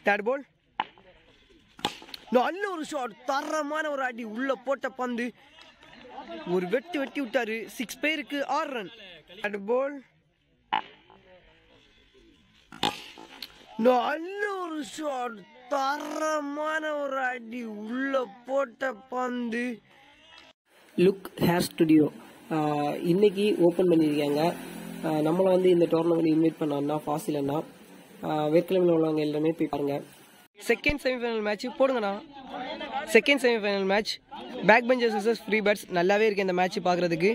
third ball நல்ல ஒரு shot தரமான ஒரு அடி உள்ள போட்ட பந்து ஒரு வெட்டி வெட்டி விட்டாரு சிக்ஸ் பேருக்கு ஆறு ரன் தேர்ட் பால் நல்ல ஒரு ஷாட் தரமான ஒரு அடி உள்ள போட்ட பந்து லுக் ஹேர் ஸ்டுடியோ இன்னைக்கு ஓப்பன் பண்ணியிருக்காங்க ஆஹ் நம்மளை வந்து இந்த டோர்னமெண்ட் இன்வைட் பண்ண அண்ணா ஃபாசில் அண்ணா ஆஹ் வேர்க்கிழமையில் உள்ளவங்க எல்லாமே போய் பாருங்க செகண்ட் செமிஃபைனல் மேட்ச் போடுங்கண்ணா second semifinal match back benchers vs free bats நல்லாவே இருக்கு இந்த மேட்ச் பார்க்குறதுக்கு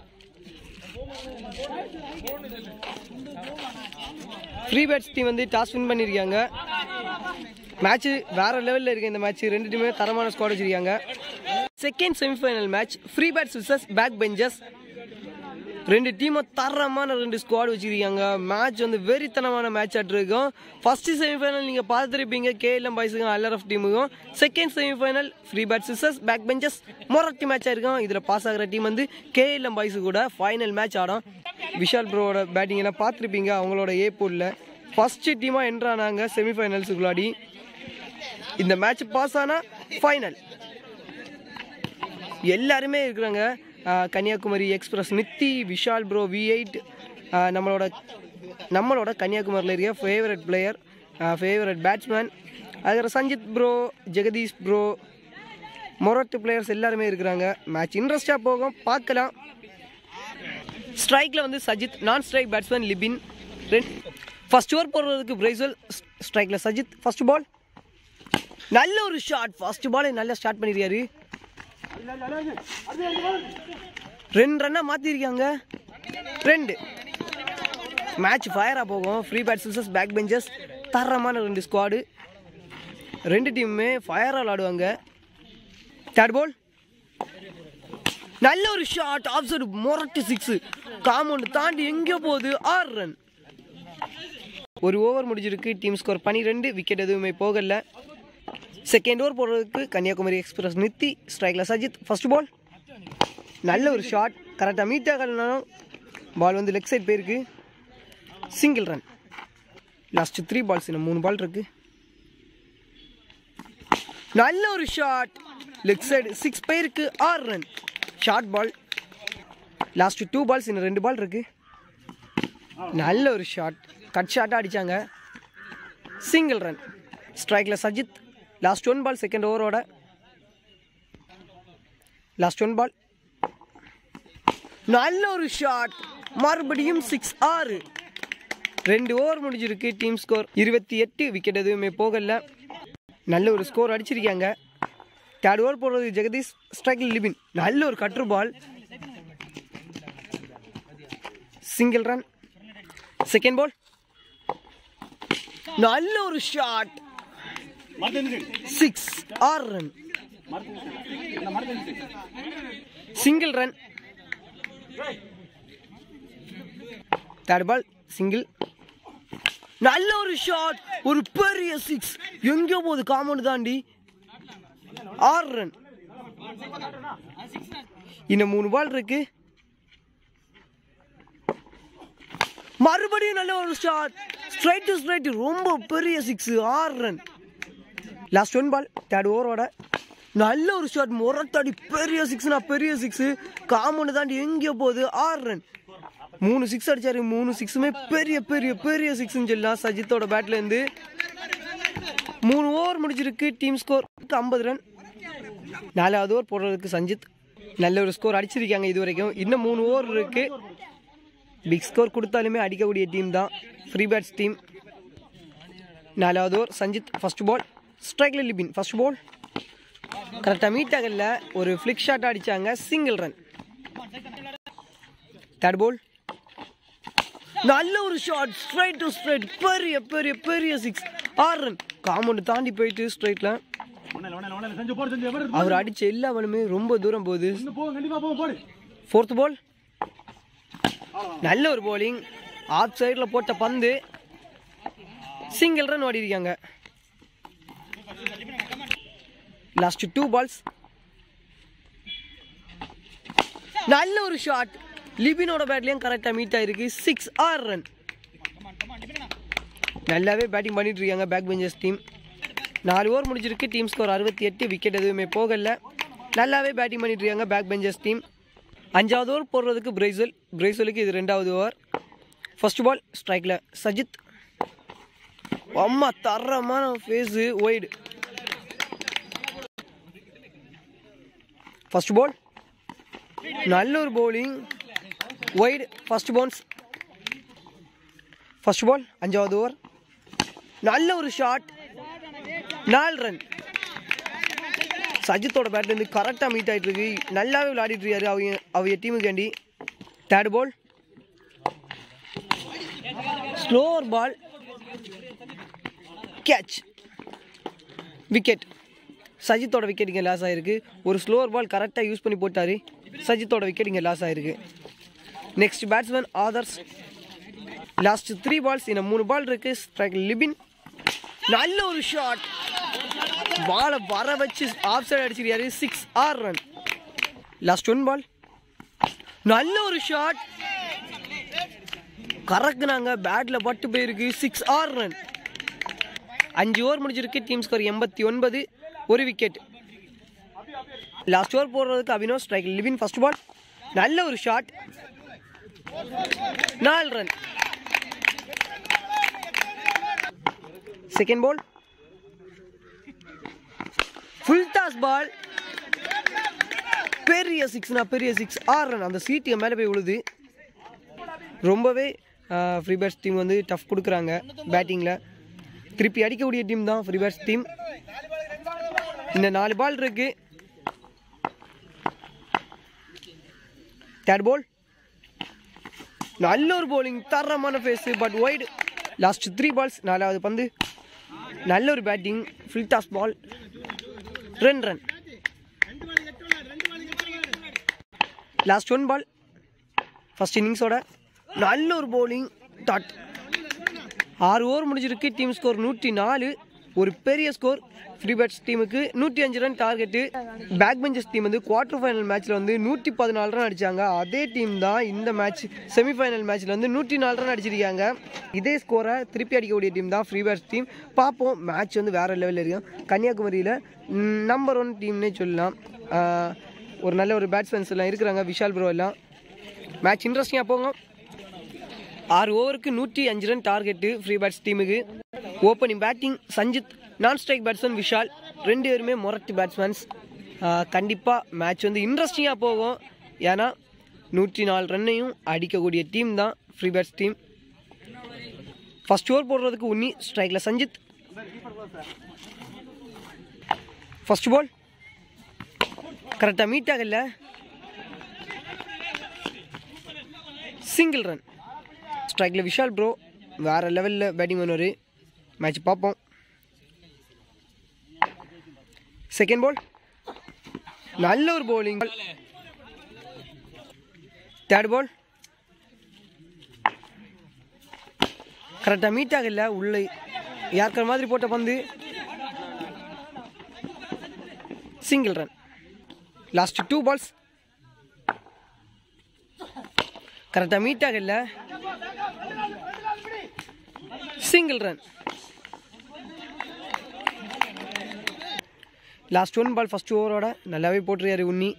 ஃப்ரீ பேட்ஸ் டீம் வந்து டாஸ் வின் பண்ணியிருக்காங்க மேட்ச் வேற லெவலில் இருக்கு இந்த மேட்ச் ரெண்டு டீமே தரமான ஸ்குவாட் வச்சிருக்காங்க second semifinal match free bats vs back benchers ரெண்டு டீமும் தரமான ரெண்டு ஸ்குவாட் வச்சிருக்காங்க மேட்ச் வந்து வெறித்தனமான மேட்ச் ஆட்டிருக்கும் ஃபர்ஸ்ட் செமிஃபைனல் நீங்கள் பார்த்துருப்பீங்க கேஎல்எம் பாய்ஸுக்கும் எல்ஆர்எஃப் டீமுக்கும் செகண்ட் செமிஃபைனல் ஃப்ரீ பேட் சிசஸ் பேக் பெஞ்சஸ் மொரட்டி மேட்ச் ஆயிருக்கும் இதில் பாஸ் ஆகிற டீம் வந்து கேஎல்எம் பாய்ஸு கூட ஃபைனல் மேட்ச் ஆடும் விஷால் ப்ரோவோட பேட்டிங் எல்லாம் பார்த்துருப்பீங்க அவங்களோட ஏ போலில் ஃபர்ஸ்ட் டீமாக என்ட்ரானாங்க செமிஃபைனல்ஸுக்குள்ளாடி இந்த மேட்ச் பாஸ் ஆனால் ஃபைனல் எல்லாருமே இருக்கிறாங்க ஆஹ் Kanyakumari express Nithi Vishal bro V eight நம்மளோட நம்மளோட கன்னியாகுமரியில் இருக்க ஃபேவரட் பிளேயர் ஃபேவரட் பேட்ஸ்மேன் அதுக்கப்புறம் சஞ்சித் ப்ரோ ஜெகதீஷ் ப்ரோ மொரட்டு பிளேயர்ஸ் எல்லாருமே இருக்கிறாங்க மேட்ச் இன்ட்ரெஸ்டாக போகும் பார்க்கலாம் ஸ்ட்ரைக்கில் வந்து சஜித் நான் ஸ்ட்ரைக் பேட்ஸ்மேன் லிபின் ரெண்டு ஃபர்ஸ்ட் ஓவர் போடுறதுக்கு பிரைசல் ஸ்ட்ரைக்கில் சஜித் ஃபர்ஸ்ட் பால் நல்ல ஒரு ஷாட் ஃபர்ஸ்ட் பாலே நல்லா ஸ்டார்ட் பண்ணியிருக்காரு ரெண்டு ரன்னா மாற்றிருக்காங்க ரெண்டு மேட்ச் ஃபயராக போகும் ஃப்ரீ பேட் சில்சஸ் பேக் பெஞ்சஸ் தரமான ரெண்டு ஸ்குவாடு ரெண்டு டீமுமே ஃபயராக விளாடுவாங்க தேர்ட் பால் நல்ல ஒரு ஷாட் ஆஃப் சைடு மொரட்டு சிக்ஸ் காம்பவுண்ட் தாண்டி எங்கே போகுது ஆறு ரன் ஒரு ஓவர் முடிஞ்சிருக்கு டீம் ஸ்கோர் பன்னிரெண்டு விக்கெட் எதுவுமே போகல செகண்ட் ஓவர் போடுறதுக்கு கன்னியாகுமரி எக்ஸ்பிரஸ் நித்தி ஸ்ட்ரைக்கில் சஜித் ஃபர்ஸ்ட் பால் நல்ல ஒரு ஷாட் கரெக்டாக மீட் ஆகலனாலும் பால் வந்து லெக் சைட் போயிருக்கு single run last three balls இன்னும் மூணு பால் இருக்கு நல்ல ஒரு ஷாட் லெக் சைடு சிக்ஸ் பேருக்கு ஆறு run short ball last two balls இன்னும் ரெண்டு பால் இருக்கு நல்ல ஒரு ஷாட் கட் ஷாட்டாக அடித்தாங்க சிங்கிள் ரன் ஸ்ட்ரைக்கில் Sajith last one ball second ஓவரோட லாஸ்ட் ஒன் பால் நல்ல ஒரு ஷாட் மறுபடியும் சிக்ஸ் ஆறு ரெண்டு ஓவர் முடிஞ்சிருக்கு டீம் ஸ்கோர் இருபத்தி எட்டு விக்கெட் எதுவுமே போகல நல்ல ஒரு ஸ்கோர் அடிச்சிருக்காங்க தேர்ட் ஓவர் போடுறது ஜெகதீஷ் ஸ்ட்ரைக்கில் லிபின் நல்ல ஒரு cutter ball single run second ball நல்ல ஒரு ஷாட் சிக்ஸ் ஆறு run single run third ball single நல்ல ஒரு ஷாட் ஒரு பெரிய சிக்ஸ் எங்கேயோ போகுது காம்பவுண்ட் தாண்டி ஆறு ரன் இன்னும் மூணு பால் இருக்கு மறுபடியும் நல்ல ஒரு ஷாட் ஸ்ட்ரைட் டு ஸ்ட்ரைட் ரொம்ப பெரிய சிக்ஸ் ஆறு run last one ball third ஓவரோட நல்ல ஒரு ஷாட் முரத்தாடி பெரிய சிக்ஸ்னா பெரிய சிக்ஸ் காம்பவுண்ட் தாண்டி எங்கேயோ போகுது ஆறு ரன் மூணு சிக்ஸ் அடிச்சாரு மூணு சிக்ஸுமே பெரிய பெரிய பெரிய சிக்ஸ்னு சொல்லலாம் சஜித்தோட பேட்ல இருந்து மூணு ஓவர் முடிஞ்சிருக்கு டீம் ஸ்கோர் ஐம்பது ரன் நாலாவது ஓவர் போடுறதுக்கு சஞ்சித் நல்ல ஒரு ஸ்கோர் அடிச்சிருக்காங்க இது வரைக்கும் இன்னும் மூணு ஓவர் இருக்கு பிக் ஸ்கோர் கொடுத்தாலுமே அடிக்கக்கூடிய டீம் தான் ஃப்ரீ பேட்ஸ் டீம் நாலாவது ஓவர் சஞ்சித் ஃபர்ஸ்ட் பால் ஸ்ட்ரைக்ல லிபின் ஃபர்ஸ்ட் பால் கரெக்டாக மீட் ஆகல ஒரு ஃப்ளிக் ஷாட் அடிச்சாங்க சிங்கிள் ரன் தேர்ட் பால் நல்ல ஒரு ஷாட் ஸ்ட்ரைட் டு ஸ்ட்ரைட் பெரிய பெரிய பெரிய சிக்ஸ் ஆறு ரன் காம்பவுண்ட் தாண்டி போயிட்டு ஸ்ட்ரைட்ல அவர் அடிச்ச எல்லா பாலுமே ரொம்ப தூரம் போகுது ஃபோர்த் பால் நல்ல ஒரு bowling ஆஃப் சைடில் போட்ட பந்து சிங்கிள் ரன் ஓடி இருக்காங்க லாஸ்ட் டூ பால்ஸ் நல்ல ஒரு ஷாட் லிபினோட பேட்லயும் கரெக்டாக மீட் ஆயிருக்கு சிக்ஸ் ஆறு ரன் நல்லாவே பேட்டிங் பண்ணிட்டு இருக்காங்க பேக் பெஞ்சர்ஸ் டீம் நாலு ஓவர் முடிஞ்சிருக்கு டீம் ஸ்கோர் அறுபத்தி எட்டு விக்கெட் எதுவுமே போகல நல்லாவே பேட்டிங் பண்ணிட்டு இருக்காங்க பேக் பெஞ்சர்ஸ் டீம் அஞ்சாவது ஓவர் போடுறதுக்கு பிரேசல் பிரேசலுக்கு இது ரெண்டாவது ஓவர் ஃபர்ஸ்ட் பால் ஸ்ட்ரைக்கில் சஜித் அம்மா தரமான ஃபேஸு ஒய்டு ஃபர்ஸ்ட் பால் நல்ல ஒரு bowling wide first bounce first ball அஞ்சாவது ஓவர் நல்ல ஒரு ஷாட் நாலு ரன் சஜித்தோட பேட் வந்து கரெக்டாக மீட் ஆகிட்டு இருக்கு நல்லாவே விளையாடிட்டு இருக்காரு அவங்க அவங்க டீமுக்காண்டி third ball slower ball catch wicket சஜித்தோட விக்கெட் இங்கே லாஸ் ஆகிருக்கு ஒரு ஸ்லோவர் பால் கரெக்டாக யூஸ் பண்ணி போட்டார் சஜித்தோட விக்கெட் இங்கே லாஸ் ஆகிருக்கு next batsman Adarsh last three balls இன்னும் மூணு பால் இருக்கு ஸ்ட்ரைக் லிபின் நல்ல ஒரு ஷாட் பாலை வர வச்சு ஆஃப் சைடு அடிச்சிருக்காரு சிக்ஸ் ஆர் ரன் லாஸ்ட் ஒன் பால் நல்ல ஒரு ஷாட் கறக்குனாங்க பேட்டில் பட்டு போயிருக்கு சிக்ஸ் ஆர் ரன் அஞ்சு ஓவர் முடிஞ்சிருக்கு டீம் ஸ்கோர் எண்பத்தி ஒன்பது ஒரு விக்கெட் லாஸ்ட் ஓவர் போடுறதுக்கு Abhinav strike Libin first ball நல்ல ஒரு ஷாட் நாலு run second ball full toss ball பெரிய சிக்ஸ்னா பெரிய சிக்ஸ் ஆறு ரன் அந்த சீட்டு மேலே போய் விழுது ரொம்பவே ஃப்ரீ பேட்ஸ் டீம் வந்து டஃப் கொடுக்குறாங்க பேட்டிங்கில் திருப்பி அடிக்கக்கூடிய டீம் தான் ஃப்ரீ பேட்ஸ் டீம் இந்த நாலு பால் இருக்கு தேர்ட் பால் நல்ல ஒரு bowling தரமான pace but wide last three balls நாலாவது பந்து நல்ல ஒரு பேட்டிங் ஃபில் டாஸ் பால் ரெண்டு run last one ball first இன்னிங்ஸோட நல்ல ஒரு bowling டாட் ஆறு ஓவர் முடிஞ்சிருக்கு டீம் ஸ்கோர் நூற்றி நாலு ஒரு பெரிய ஸ்கோர் ஃப்ரீ பேட்ஸ் டீமுக்கு நூற்றி அஞ்சு run target back benches team வந்து குவார்டர் ஃபைனல் மேட்ச்சில் வந்து நூற்றி பதினாலு ரன் அடித்தாங்க அதே டீம் தான் இந்த மேட்ச் செமிஃபைனல் மேட்ச்சில் வந்து நூற்றி நாலு ரன் அடிச்சிருக்காங்க இதே ஸ்கோரை திருப்பி அடிக்கக்கூடிய டீம் தான் ஃப்ரீ பேட்ஸ் டீம் பார்ப்போம் மேட்ச் வந்து வேறு லெவலில் இருக்கும் கன்னியாகுமரியில் நம்பர் ஒன் டீம்னே சொல்லலாம் ஆஹ், ஒரு நல்ல ஒரு பேட்ஸ்மேன்ஸ் எல்லாம் இருக்கிறாங்க விஷால் ப்ரோ எல்லாம் மேட்ச் இன்ட்ரெஸ்டிங்காக போங்க ஆறு ஓவருக்கு நூற்றி அஞ்சு ரன் டார்கெட்டு ஃப்ரீ பேட்ஸ் டீமுக்கு opening batting Sanjith non strike batsman Vishal ரெண்டு பேருமே மொரட்டு பேட்ஸ்மேன்ஸ் கண்டிப்பாக மேட்ச் வந்து இன்ட்ரெஸ்டிங்காக போகும் ஏன்னா நூற்றி நாலு ரன்னையும் அடிக்கக்கூடிய டீம் தான் free bats team first over போடுறதுக்கு உன்னி ஸ்ட்ரைக்கில் சஞ்சித் ஃபர்ஸ்ட் பால் கரெக்டாக மீட் ஆகல சிங்கிள் ரன் ஸ்ட்ரைக்கில் விஷால் ப்ரோ வேறு லெவலில் பேட்டிங் பண்ணுவார் மேட்ச் பார்ப்போம் செகண்ட் பால் நல்ல ஒரு bowling தேர்ட் பால் கரெக்டாக மீட் ஆகல உள்ளே யாருக்கிற மாதிரி போட்ட பந்து single run last two balls கரெக்டாக மீட் ஆகல single run last one ball first ஓவரோட நல்லாவே போட்டுருக்காரு உன்னி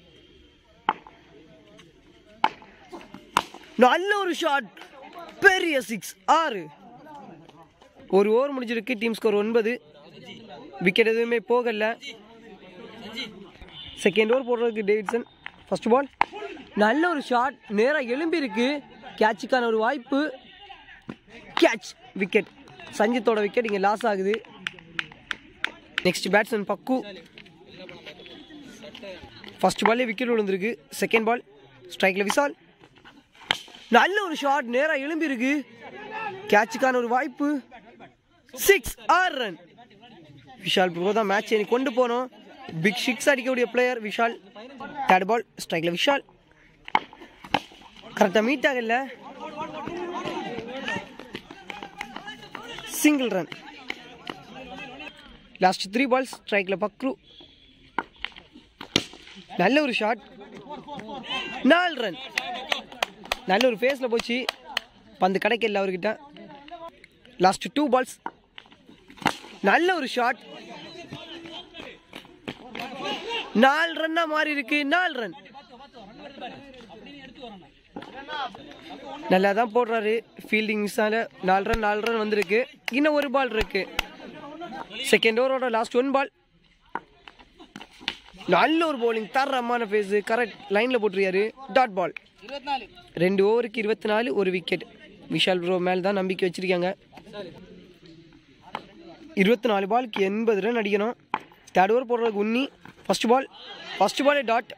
நல்ல ஒரு ஷாட் பெரிய சிக்ஸ் ஆறு ஒரு ஓவர் முடிஞ்சிருக்கு டீம் ஸ்கோர் ஒன்பது விக்கெட் எதுவுமே போகல செகண்ட் ஓவர் போடுறதுக்கு டேவிட்சன் ஃபர்ஸ்ட் பால் நல்ல ஒரு ஷாட் நேராக எழும்பி இருக்கு கேட்சுக்கான ஒரு வாய்ப்பு கேட்ச் விக்கெட் சஞ்சித்தோட விக்கெட் இங்கே லாஸ் ஆகுது நெக்ஸ்ட் பேட்ஸ்மேன் பக்கு ஃபர்ஸ்ட் பால்லே விக்கெட் விழுந்திருக்கு செகண்ட் பால் ஸ்ட்ரைக்கில் விசால் நல்ல ஒரு ஷாட் நேராக எழும்பி இருக்கு கேட்சுக்கான ஒரு வாய்ப்பு சிக்ஸ் ஆறு ரன் விஷால் ப்ரோ தான் மேட்ச் இன்னைக்கு கொண்டு போனோம் பிக் சிக்ஸ் அடிக்கக்கூடிய பிளேயர் விஷால் தேர்ட் பால் ஸ்ட்ரைக்கில் விஷால் கரெக்டாக மீட் ஆகல single run last three balls ஸ்ட்ரைக்கில் பக்ரு நல்ல ஒரு ஷாட் நாலு ரன் நல்ல ஒரு ஃபேஸில் போச்சு பந்து கிடைக்கல அவர்கிட்ட லாஸ்ட் டூ பால்ஸ் நல்ல ஒரு ஷாட் நாலு ரன்னா மாறி இருக்கு நாலு ரன் நல்லா தான் போடுறாரு ஃபீல்டிங் மிஸ்ஸால நாலு ரன் நாலு ரன் வந்திருக்கு இன்னும் ஒரு பால் இருக்கு செகண்ட் ஓவரோட லாஸ்ட் ஒன் பால் நல்ல ஒரு bowling தரமான ஃபேஸ் கரெக்ட் லைனில் போட்டிருக்காரு டாட் பால் ரெண்டு ஓவருக்கு இருபத்தி நாலு ஒரு விக்கெட் விஷால் ப்ரோ மேல் தான் நம்பிக்கை வச்சிருக்காங்க இருபத்தி நாலு பாலுக்கு எண்பது ரன் அடிக்கணும் தேர்ட் ஓவர் போடுறதுக்கு உன்னி ஃபர்ஸ்ட் பால் ஃபர்ஸ்ட் பாலே dot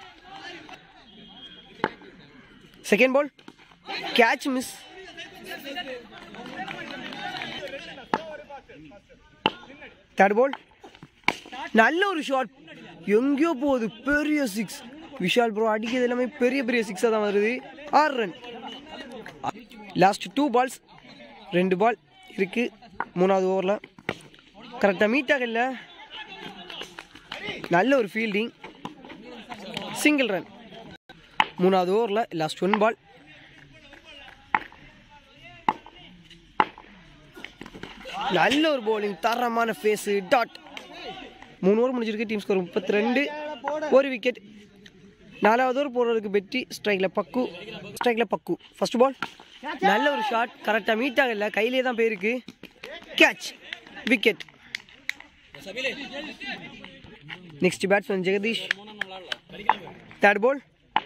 second ball catch miss third ball நல்ல ஒரு ஷாட் எங்கேயோ போகுது பெரிய சிக்ஸ் விஷால் ப்ரோ அடிக்கிறது எல்லாமே பெரிய பெரிய சிக்ஸாக தான் வருது ஆறு ரன் லாஸ்ட் டூ பால்ஸ் ரெண்டு பால் இருக்கு மூணாவது ஓவரில் கரெக்டாக மீட் ஆகல நல்ல ஒரு ஃபீல்டிங் சிங்கிள் ரன் மூணாவது ஓவரில் லாஸ்ட் ஒன் பால் நல்ல ஒரு bowling தரமான ஃபேஸு டாட் மூணு ஓவர் முடிஞ்சிருக்கு டீம் ஸ்கோர் முப்பத்தி ரெண்டு ஒரு விக்கெட் நாலாவது ஓவர் போடுறதுக்கு பெட்டி ஸ்ட்ரைக்கில் பக்கு ஸ்ட்ரைக்கில் பக்கு ஃபர்ஸ்ட் பால் நல்ல ஒரு ஷாட் கரெக்டாக மீட் ஆகல கையிலே தான் போயிருக்கு catch wicket next batsman Jagadeesh third ball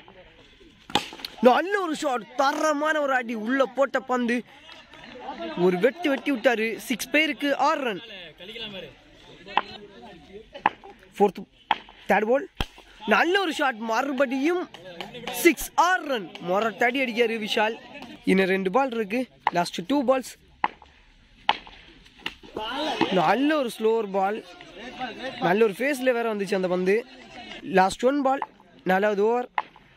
நல்ல ஒரு ஷாட் தரமான ஒரு அடி உள்ள போட்ட பந்து ஒரு வெட்டி வெட்டி விட்டாரு சிக்ஸ் பேருக்கு ஆறு ரன் ஃபோர்த் தேர்ட் பால் நல்ல ஒரு ஷாட் மறுபடியும் சிக்ஸ் ஆறு ரன் மொரட்டடி அடிக்காரு விஷால் இன்னும் ரெண்டு பால் இருக்கு லாஸ்ட் டூ பால்ஸ் நல்ல ஒரு ஸ்லோவர் பால் நல்ல ஒரு ஃபேஸில் வேற வந்துச்சு அந்த பந்து லாஸ்ட் ஒன் பால் நாலாவது ஓவர்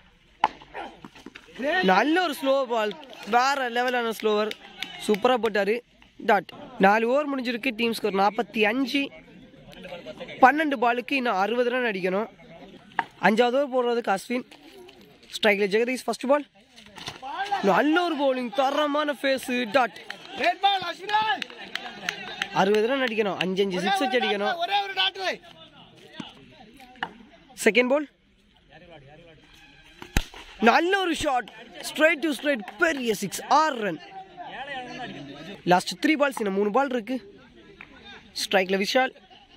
நல்ல ஒரு ஸ்லோ பால் வேற லெவலான ஸ்லோவர் சூப்பராக போட்டாரு டாட் நாலு ஓவர் முடிஞ்சிருக்கு டீம் ஸ்கோர் நாற்பத்தி அஞ்சு பன்னெண்டு பாலுக்கு இன்னும் அறுபது ரன் அடிக்கணும் அஞ்சாவது ஓவர் போடுறதுக்கு அஸ்வின் ஸ்ட்ரைக்கில் ஜெகதீஷ் ஃபர்ஸ்ட் பால் நல்ல ஒரு bowling தரமான ஃபேஸு டாட் அறுபது ரன் அடிக்கணும் அஞ்சு அஞ்சு சிக்ஸ் வச்சு அடிக்கணும் செகண்ட் பால் நல்ல ஒரு ஷாட் ஸ்ட்ரைட் டு ஸ்ட்ரைட் பெரிய சிக்ஸ் ஆறு ரன் லாஸ்ட் த்ரீ பால்ஸ் இன்னும் மூணு பால் இருக்கு ஸ்ட்ரைக்ல விஷால்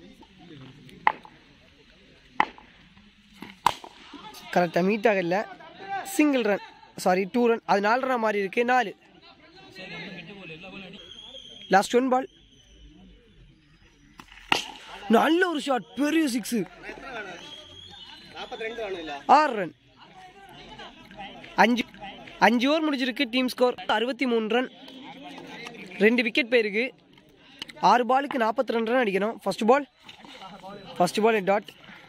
கரெக்டாக மீட் ஆகல single run sorry two run அது நாலு ரன் மாதிரி இருக்கு நாலு லாஸ்ட் ஒன் பால் நல்ல ஒரு ஷாட் பெரிய சிக்ஸ் ஆறு ரன் அஞ்சு அஞ்சு ஓவர் முடிஞ்சிருக்கு டீம் ஸ்கோர் அறுபத்தி மூணு ரன் ரெண்டு விக்கெட் போயிருக்கு ஆறு பாலுக்கு நாற்பத்தி ரெண்டு ரன் அடிக்கணும் first ball first ball dot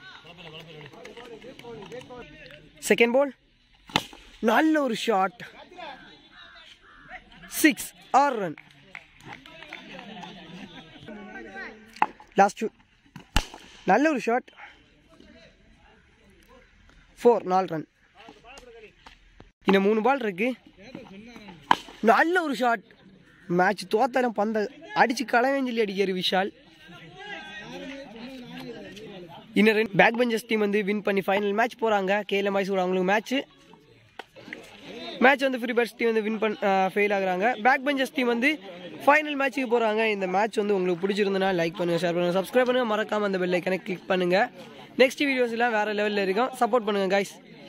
second ball நல்ல ஒரு ஷாட் சிக்ஸ் ஆறு ரன் லாஸ்ட் நல்ல ஒரு ஷாட் ஃபோர் நாலு ரன் இன்னும் மூணு பால் இருக்கு நல்ல ஒரு ஷாட் மேட்ச் தோத்தாலும் பந்த அடிச்சு களவேன் சொல்லி அடிக்காரு விஷால் இன்னும் ரெண்டு பேக் பெஞ்சஸ் டீம் வந்து வின் பண்ணி ஃபைனல் மேட்ச் போகிறாங்க கேஎல் மைசூர் அவங்களுக்கு மேட்ச் மேட்ச் வந்து ஃப்ரீ பேட்ஸ் டீம் வந்து வின் பண் ஃபெயில் ஆகுறாங்க பேக் பெஞ்சஸ் டீம் வந்து ஃபைனல் மேட்ச்சுக்கு போகிறாங்க இந்த மேட்ச் வந்து உங்களுக்கு பிடிச்சிருந்தனா லைக் பண்ணுங்கள் ஷேர் பண்ணுங்கள் சப்ஸ்கிரைப் பண்ணுங்கள் மறக்காமல் அந்த பெல் ஐக்கனை கிளிக் பண்ணுங்கள் நெக்ஸ்ட் வீடியோஸ்லாம் வேறு லெவலில் இருக்கும் சப்போர்ட் பண்ணுங்கள் கைஸ்